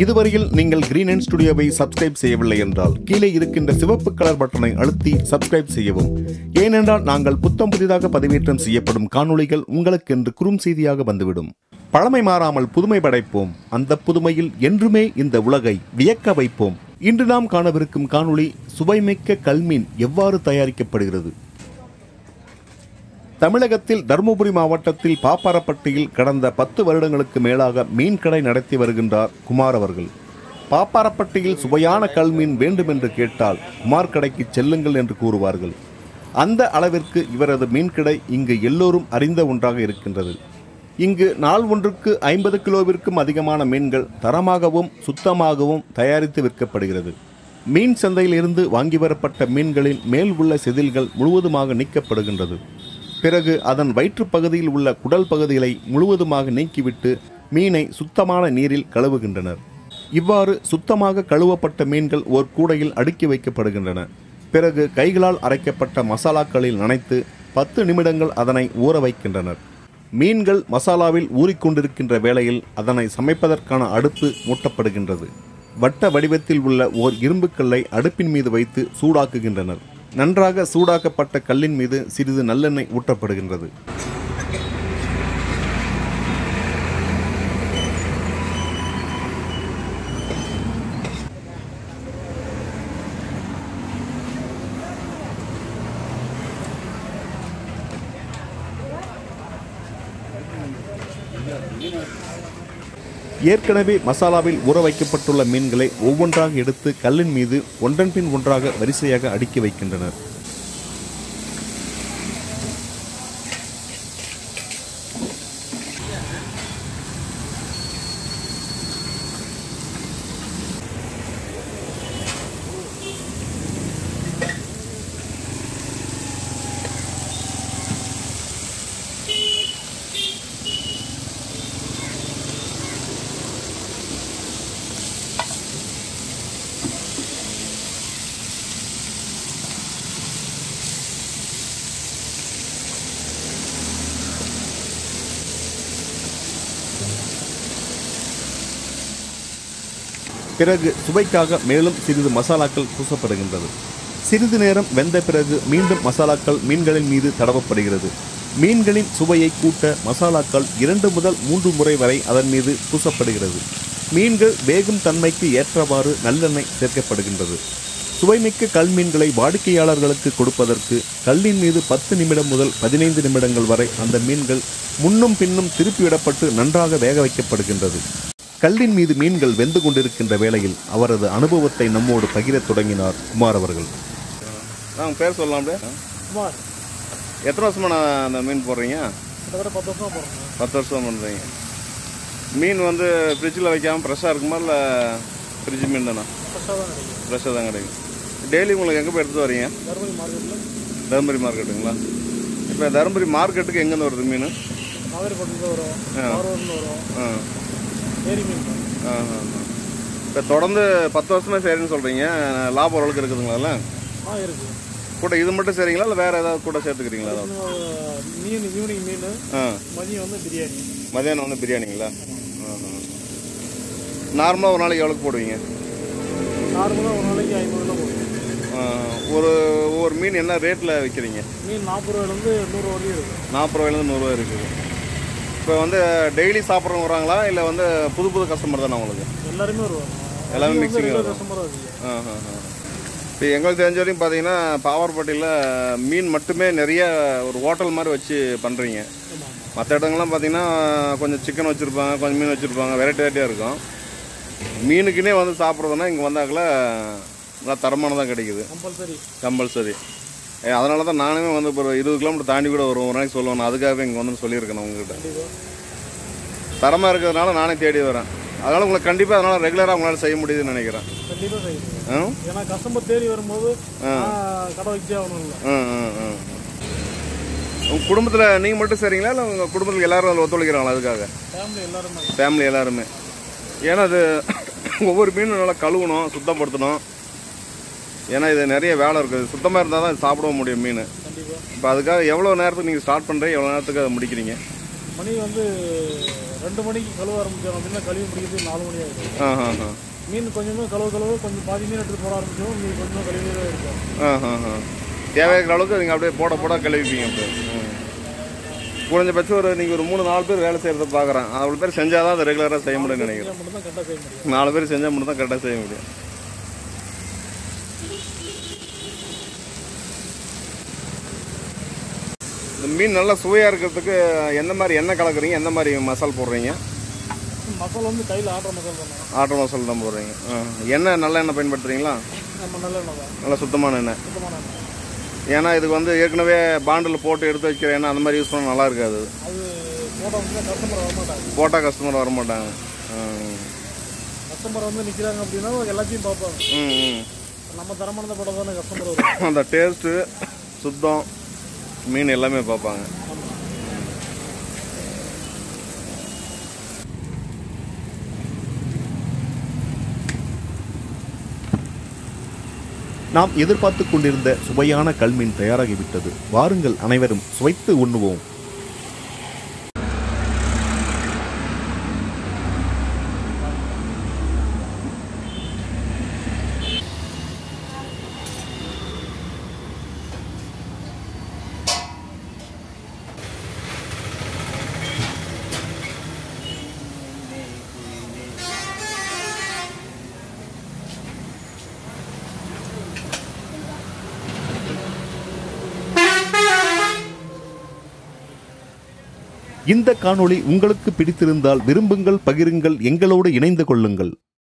இதுவரையில் நீங்கள் green and ஸ்டுடியோவை subscribe செய்யவில்லை என்றால் கீழே இருக்கின்ற சிவப்பு கலர் பட்டனை அழுத்தி சப்ஸ்கிரைப் செய்யவும் ஏனென்றால் நாங்கள் புத்தம் புதிதாக பதிவேற்றம் செய்யப்படும் காணொளிகள் உங்களுக்கென்று குறும் செய்தியாக வந்துவிடும் பழமை மாறாமல் புதுமை படைப்போம் அந்த புதுமையில் என்றுமே இந்த உலகை வியக்க வைப்போம் இன்று நாம் காணவிருக்கும் காணொளி சுவைமிக்க கல்மீன் எவ்வாறு தயாரிக்கப்படுகிறது தமிழகத்தில் தருமபுரி மாவட்டத்தில் பாப்பாரப்பட்டியில் கடந்த பத்து வருடங்களுக்கு மேலாக மீன் கடை நடத்தி வருகின்றார் குமார் அவர்கள் பாப்பாரப்பட்டியில் சுவையான கல்மீன் வேண்டுமென்று கேட்டால் குமார் கடைக்கு செல்லுங்கள் என்று கூறுவார்கள் அந்த அளவிற்கு இவரது மீன் கடை இங்கு எல்லோரும் அறிந்த ஒன்றாக இருக்கின்றது இங்கு நாள் ஒன்றுக்கு ஐம்பது கிலோவிற்கும் அதிகமான மீன்கள் தரமாகவும் சுத்தமாகவும் தயாரித்து விற்கப்படுகிறது மீன் சந்தையில் இருந்து வாங்கி வரப்பட்ட மீன்களின் மேல் உள்ள செதில்கள் முழுவதுமாக நீக்கப்படுகின்றது பிறகு அதன் வயிற்றுப் பகுதியில் உள்ள குடல் பகுதிகளை முழுவதுமாக நீக்கிவிட்டு மீனை சுத்தமான நீரில் கழுவுகின்றனர் இவ்வாறு சுத்தமாக கழுவப்பட்ட மீன்கள் ஓர் கூடையில் அடுக்கி வைக்கப்படுகின்றன பிறகு கைகளால் அரைக்கப்பட்ட மசாலாக்களில் நனைத்து பத்து நிமிடங்கள் அதனை ஊற வைக்கின்றனர் மீன்கள் மசாலாவில் ஊறிக்கொண்டிருக்கின்ற வேளையில் அதனை சமைப்பதற்கான அடுப்பு மூட்டப்படுகின்றது வட்ட வடிவத்தில் உள்ள ஓர் இரும்புக்கல்லை அடுப்பின் மீது வைத்து சூடாக்குகின்றனர் நன்றாக சூடாக்கப்பட்ட கல்லின் மீது சிறிது நல்லெண்ணெய் ஊற்றப்படுகின்றது ஏற்கனவே மசாலாவில் ஊற வைக்கப்பட்டுள்ள மீன்களை ஒவ்வொன்றாக எடுத்து கல்லின் மீது ஒன்றன் பின் ஒன்றாக வரிசையாக அடுக்கி வைக்கின்றனர் பிறகு சுவைக்காக மேலும் சிறிது மசாலாக்கள் பூசப்படுகின்றது சிறிது நேரம் வெந்த பிறகு மீண்டும் மசாலாக்கள் மீன்களின் மீது தடவப்படுகிறது மீன்களின் சுவையை கூட்ட மசாலாக்கள் இரண்டு முதல் மூன்று முறை வரை அதன் மீது பூசப்படுகிறது மீன்கள் வேகும் தன்மைக்கு ஏற்றவாறு நல்லெண்ணெய் சேர்க்கப்படுகின்றது சுவைமிக்க கல்மீன்களை வாடிக்கையாளர்களுக்கு கொடுப்பதற்கு கல்லின் மீது பத்து நிமிடம் முதல் பதினைந்து நிமிடங்கள் வரை அந்த மீன்கள் முன்னும் பின்னும் திருப்பிவிடப்பட்டு நன்றாக வேக வைக்கப்படுகின்றது கல்லின் மீது மீன்கள் வெந்து கொண்டிருக்கின்ற வேளையில் அவரது அனுபவத்தை நம்மோடு பகிரத் தொடங்கினார் குமார் அவர்கள் நான் பேர் சொல்லலாம் அப்படியே குமார் எத்தனை வருஷமா நான் அந்த மீன் போடுறீங்க கிட்டத்தட்ட பத்து வருஷமா போகிறேன் பத்து வருஷம் பண்ணுறீங்க மீன் வந்து ஃப்ரிட்ஜில் வைக்காமல் ஃப்ரெஷ்ஷாக இருக்குமா இல்லை ஃப்ரிட்ஜ் மீன் தானே ஃப்ரெஷ்ஷாக தான் கிடைக்கும் ஃப்ரெஷ்ஷாக தான் கிடைக்கும் டெய்லி உங்களுக்கு எங்கே போய் எடுத்துட்டு வரீங்க தருமபுரி மார்க்கெட்டில் தருமபுரி மார்க்கெட்டுங்களா இப்போ தருமபுரி மார்க்கெட்டுக்கு எங்கேருந்து வருது மீன் நாகர்கோட்டிலேருந்து வரும் பார்வூர்லேருந்து வரும் ஆ ஏரி மீன் ஆ இப்போ தொடர்ந்து பத்து வருஷமா சரின்னு சொல்கிறீங்க லாபம் ஓரளவுக்கு இருக்குதுங்களா ஆ இருக்குது கூட இது மட்டும் சரிங்களா இல்லை வேறு ஏதாவது கூட சேர்த்துக்கிறீங்களா ஏதாவது இன்னும் மீன் ஈவினிங் மீன் ஆ மதியம் வந்து பிரியாணி மதியானம் வந்து பிரியாணிங்களா நார்மலாக ஒரு நாளைக்கு எவ்வளோக்கு போடுவீங்க நார்மலாக ஒரு நாளைக்கு ஐநூறுரூவா போடுவோம் ஆ, ஒரு ஒவ்வொரு மீன் என்ன ரேட்டில் விற்கிறீங்க மீன் நாற்பது ரூபாயிலேருந்து நூறு வரையும் இருக்குது நாற்பது ரூபாயிலேருந்து நூறுரூவா இருக்குது இப்போ வந்து டெய்லி சாப்பிட்றவங்க வராங்களா இல்லை வந்து புது புது கஸ்டமர் தானே உங்களுக்கு எல்லாருமே வருவாங்க எல்லாமே வந்து mixing ரெகுலர் வரும். கஸ்டமராக இருக்குது இப்போ எங்களுக்கு தெரிஞ்ச வரையும் பார்த்தீங்கன்னா பாவர்பட்டியில் மீன் மட்டுமே நிறைய ஒரு ஹோட்டல் மாதிரி வச்சு பண்ணுறீங்க ஆமாம் மற்ற இடங்கள்லாம் பார்த்தீங்கன்னா கொஞ்சம் சிக்கன் வச்சுருப்பாங்க கொஞ்சம் மீன் வச்சுருப்பாங்க வெரைட்டி வெரைட்டியாக இருக்கும் மீனுக்குன்னே வந்து சாப்பிட்றதுனா இங்கே வந்தாக்கில் நல்லா தரமானதாக கிடைக்குது கம்பல்சரி கம்பல்சரி அதனால தான் நானுமே வந்து இப்போ ஒரு இருபது கிலோமீட்டர் தாண்டி கூட வருவேன் ஒரு நாளைக்கு சொல்லுவேன் நான் அதுக்காகவே இங்கே வந்து சொல்லியிருக்கேன் நான் உங்ககிட்ட கண்டிப்பாக தரமாக இருக்கிறதுனால நானே தேடி வரேன் அதனால் உங்களுக்கு கண்டிப்பாக அதனால் ரெகுலராக உங்களால் செய்ய முடியுதுன்னு நினைக்கிறேன் கண்டிப்பாக செய்யும் ஆ ஏன்னா கஸ்டமர் தேடி வரும்போது நான் கடை வச்சே ஆகணும் இல்லை ஆ ஆ ஆ உங்கள் குடும்பத்தில் நீங்கள் மட்டும் சரிங்களா இல்லை உங்கள் குடும்பத்தில் எல்லாரும் அதில் ஒத்துழைக்கிறாங்களா அதுக்காக ஃபேமிலி எல்லாருமே ஃபேமிலி எல்லாருமே ஏன்னா அது ஒவ்வொரு மீனும் நல்லா கழுவணும் சுத்தப்படுத்தணும் ஏன்னா இது நிறைய வேலை இருக்குது சுத்தமாக இருந்தால் தான் சாப்பிட முடியும் மீன் கண்டிப்பாக இப்போ அதுக்காக எவ்வளோ நேரத்துக்கு நீங்கள் ஸ்டார்ட் பண்ணுறீங்க எவ்வளோ நேரத்துக்கு அதை முடிக்கிறீங்க மணி வந்து ரெண்டு மணிக்கு கழுவ ஆரம்பிச்சோம் அப்படின்னா கழுவி முடிக்கிறது நாலு மணி ஆகிடும் ஆ ஆ ஆ மீன் கொஞ்சமே கழுவ கழுவ கொஞ்சம் பாதி மீன் எடுத்துட்டு போட ஆரம்பிச்சோம் மீன் கொஞ்சமாக கழுவியே தான் இருக்கும் ஆ ஆ ஆ தேவையான அளவுக்கு நீங்கள் அப்படியே போட போட கழுவிப்பீங்க அப்படியே ம். குறைஞ்சபட்சம் ஒரு நீங்கள் ஒரு மூணு நாலு பேர் வேலை செய்கிறத பார்க்குறேன் அவ்வளோ பேர் செஞ்சால் தான் அதை ரெகுலராக செய்ய முடியும்னு நினைக்கிறேன் மட்டும் தான் கரெக்டாக செய்ய முடியும் நாலு பேர் செஞ்சால் மட்டும் தான் கரெக்டாக செய்ய முடியும் இந்த மீன் நல்லா சுவையாக இருக்கிறதுக்கு எந்த மாதிரி எண்ணெய் கலக்குறீங்க எந்த மாதிரி மசால் போடுறீங்க மசாலா வந்து கையில் ஆடுற மசாலா பண்ணுவோம் ஆட்டோ மசால் தான் போடுறீங்க ஆ. எண்ணெய் நல்ல எண்ணெய் பயன்படுத்துறீங்களா நம்ம நல்ல எண்ணெய் தான் நல்லா சுத்தமான எண்ணெய் சுத்தமான எண்ணெய் ஏன்னா இதுக்கு வந்து ஏற்கனவே பாண்டில் போட்டு எடுத்து வைக்கிற எண்ணெய் அந்த மாதிரி யூஸ் பண்ணால் நல்லா இருக்காது அது போட வந்து கஸ்டமர் வர மாட்டாங்க போட்டால் கஸ்டமர் வர மாட்டாங்க ஆ. கஸ்டமர் வந்து நிற்கிறாங்க அப்படின்னா எல்லாத்தையும் பார்ப்பாங்க ம் ம் நம்ம தரமானதை போட தானே கஸ்டமர் வரும் அந்த டேஸ்ட்டு சுத்தம் மீன் எல்லாமே பார்ப்பாங்க நாம் எதிர்பார்த்து கொண்டிருந்த சுவையான கல்மீன் தயாராகிவிட்டது வாருங்கள் அனைவரும் சுவைத்து உண்ணுவோம் இந்த காணொளி உங்களுக்கு பிடித்திருந்தால் விரும்புங்கள் பகிருங்கள் எங்களோடு இணைந்து கொள்ளுங்கள்